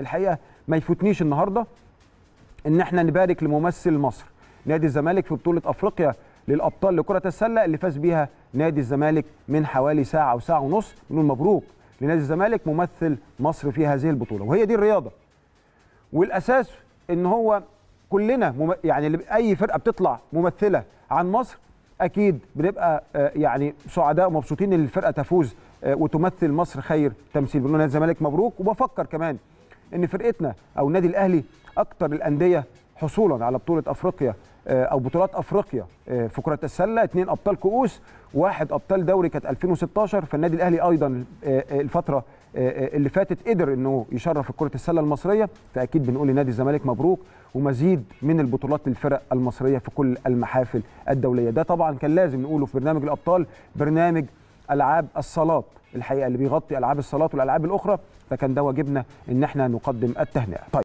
الحقيقه ما يفوتنيش النهارده ان احنا نبارك لممثل مصر نادي الزمالك في بطوله افريقيا للابطال لكره السله اللي فاز بيها نادي الزمالك من حوالي ساعه او ساعه ونص نقول مبروك لنادي الزمالك ممثل مصر في هذه البطوله وهي دي الرياضه والاساس ان هو كلنا مم... يعني اي فرقه بتطلع ممثله عن مصر اكيد بنبقى يعني سعداء ومبسوطين ان الفرقه تفوز وتمثل مصر خير تمثيل بنقول نادي الزمالك مبروك وبفكر كمان ان فرقتنا او النادي الاهلي اكتر الانديه حصولا على بطوله افريقيا او بطولات افريقيا في كره السله اثنين ابطال كؤوس واحد ابطال دوري كانت 2016 فالنادي الاهلي ايضا الفتره اللي فاتت قدر انه يشرف كره السله المصريه فاكيد بنقول لنادي الزمالك مبروك ومزيد من البطولات للفرق المصريه في كل المحافل الدوليه ده طبعا كان لازم نقوله في برنامج الابطال برنامج العاب الصالات الحقيقه اللي بيغطي العاب الصالات والالعاب الاخرى فكان ده واجبنا ان احنا نقدم التهنئه طيب